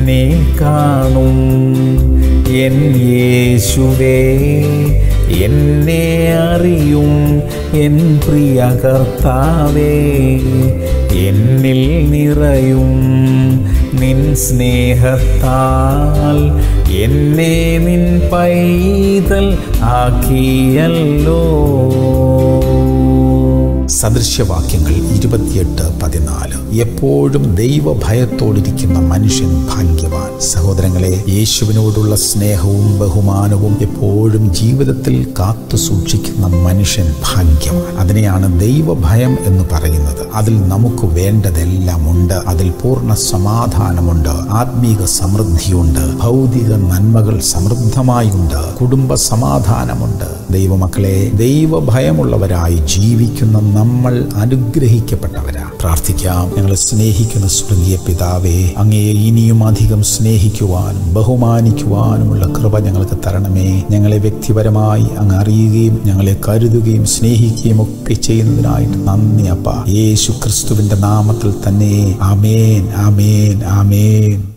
എന്നെ കാണും എൻ യേശുവേ എന്നെ അറിയും എൻ പ്രിയ കർത്താവേ എന്നിൽ നിറയും നിൻ സ്നേഹത്താൽ എന്നെ നിൻ പൈതൽ ആക്കിയല്ലോ സദൃശ്യവാക്യങ്ങൾ ഇരുപത്തിയെട്ട് പതിനാല് എപ്പോഴും ദൈവഭയത്തോടിരിക്കുന്ന മനുഷ്യൻ ഭാഗ്യവാൻ സഹോദരങ്ങളെ യേശുവിനോടുള്ള സ്നേഹവും ബഹുമാനവും എപ്പോഴും ജീവിതത്തിൽ കാത്തു സൂക്ഷിക്കുന്ന മനുഷ്യൻ ഭാഗ്യവാൻ അതിനെയാണ് ദൈവഭയം എന്ന് പറയുന്നത് അതിൽ നമുക്ക് വേണ്ടതെല്ലാം ഉണ്ട് അതിൽ പൂർണ്ണ സമാധാനമുണ്ട് ആത്മീക സമൃദ്ധിയുണ്ട് ഭൗതിക നന്മകൾ സമൃദ്ധമായുണ്ട് കുടുംബ സമാധാനമുണ്ട് ദൈവമക്കളെ ദൈവഭയമുള്ളവരായി ജീവിക്കുന്ന നമ്മൾ അനുഗ്രഹിക്കപ്പെട്ടവരാ പ്രാർത്ഥിക്കാം ഞങ്ങളെ സ്നേഹിക്കുന്ന സ്വർഗീയ പിതാവേ അങ്ങയെ ഇനിയും അധികം സ്നേഹിക്കുവാനും ബഹുമാനിക്കുവാനുമുള്ള കൃപ ഞങ്ങൾക്ക് തരണമേ ഞങ്ങളെ വ്യക്തിപരമായി അങ്ങ് അറിയുകയും ഞങ്ങളെ കരുതുകയും സ്നേഹിക്കുകയും ഒക്കെ ചെയ്യുന്നതിനായിട്ട് നന്ദി അപ്പ യേശു ക്രിസ്തുവിന്റെ നാമത്തിൽ തന്നെ ആമേൻ ആമേൻ ആമേൻ